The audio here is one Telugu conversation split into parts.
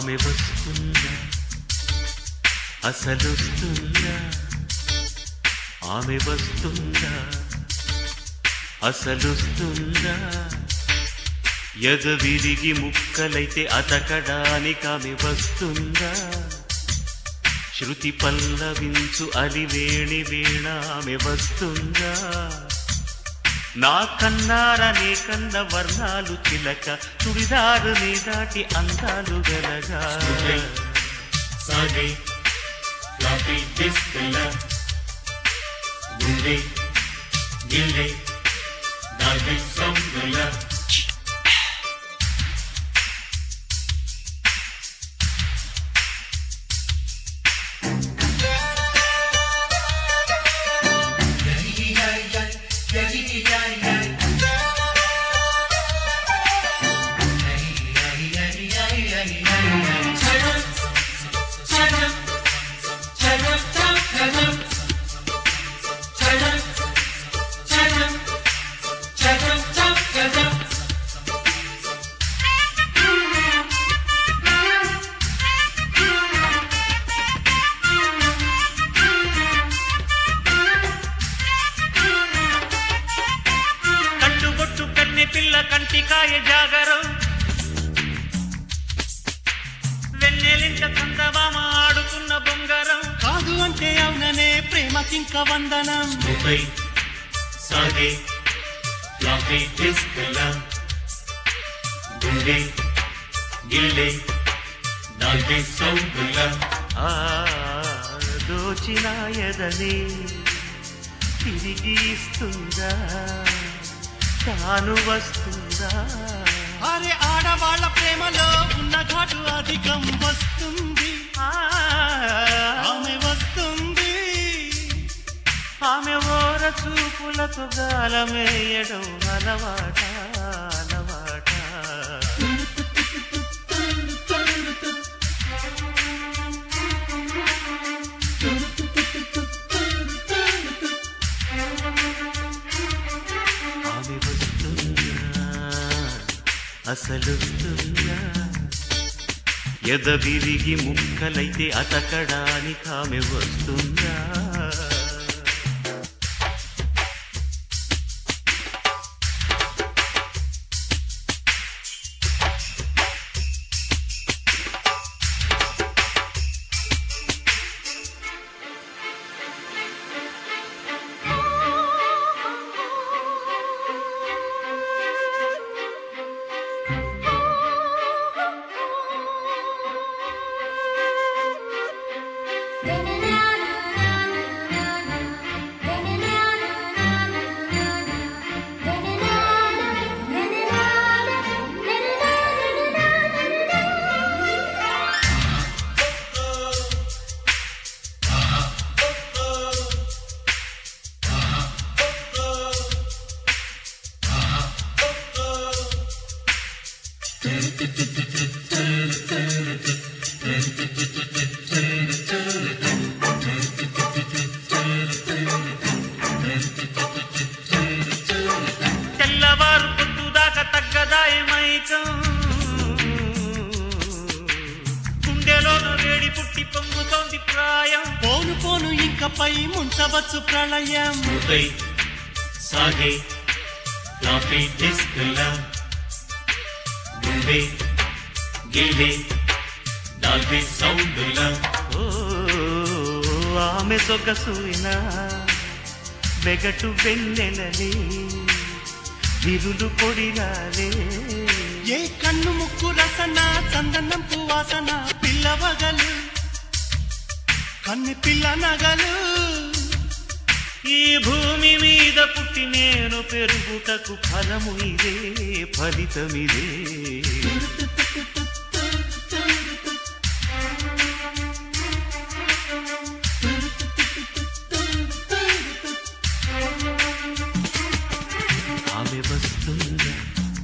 ఆమె వస్తుందా అసలొస్తుందా ఆమె వస్తుందా అసలొస్తుందా ఎద విరిగి ముక్కలైతే అతకడానికి ఆమె వస్తుందా శృతి పల్లవించు అలివేణి వీణ ఆమె వస్తుందా నా కన్నారనే కన్న వర్ణాలు చిలక చుడిదారు నీ దాటి అందాలు గలగా సాగే ఫ్లాపీ డిస్కుల గుండె గిల్లె దాల్బి సౌందుల కట్టుబొట్టు కన్నె పిల్ల కంటికాయ జాగరం వెన్నెలింట చందమామ ఆడుతున్న బొంగరం కాదు అంటే అవుననే ప్రేమకింక వందనం ముంబై సాగే ఫ్లాపీ డిస్కుల గుండె గిల్లె దాల్బి సౌందుల ఆ దోచిన ఎదని తిరిగి ఇస్తుందా తాను వస్తుందా అరే ఆడవాళ్ళ ప్రేమలో ఉన్న ఘాటు అధికం వస్తుంది ఆ, ఆమె వస్తుంది ఆమె ఓర చూపులతో గాలమేయడం అలవాట అలవాట ఆమె వస్తుందా అసలొస్తుందా ఎద విరిగి ముక్కలైతే అతకడానికి ఆమె వస్తుందా తెల్లవారు పొద్దుదాకా తగ్గదాయ మైకం గుండెలోన వేడి పుట్టి పొంగుతోంది ప్రాయం పోను పోను ఇంకపై ముంచవచ్చు ప్రళయం ముంబై సాగే ఫ్లాపీ డిస్కుల గుండె గిల్లె దాల్బి సౌందుల ఓ ఆమె సొగసున వెగటు వెన్నెలని విరులు పొడిలాలే ఏ కన్ను ముక్కు రసన చందనం పువాసన పిల్లవగలు కన్ని పిల్ల నగలు ఈ భూమి మీద పుట్టి నేను పెరుగుటకు ఫలము ఇదే ఫలితమిదే ఆమె వస్తుందా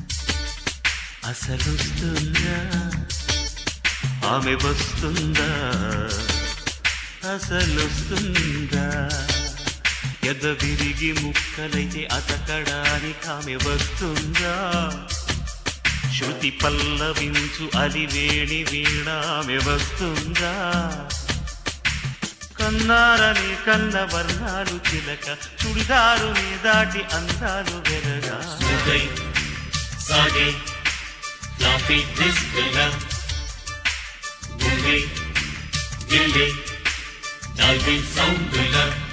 అసలొస్తుందా ఆమె వస్తుందా అసలొస్తుందా ఎద విరిగి ముక్కలైతే అతకడానికి ఆమె వస్తుందా శృతి పల్లవించు అలివేణి వీణామె వస్తుందా కన్నారని కన్న వర్ణాలు చిలక చుడిదారుని దాటి అందాలు వెరగా స్మూతై సాగే ఫ్లాపీ డిస్కుల గుండె గిల్లే డాల్బీ సౌండుల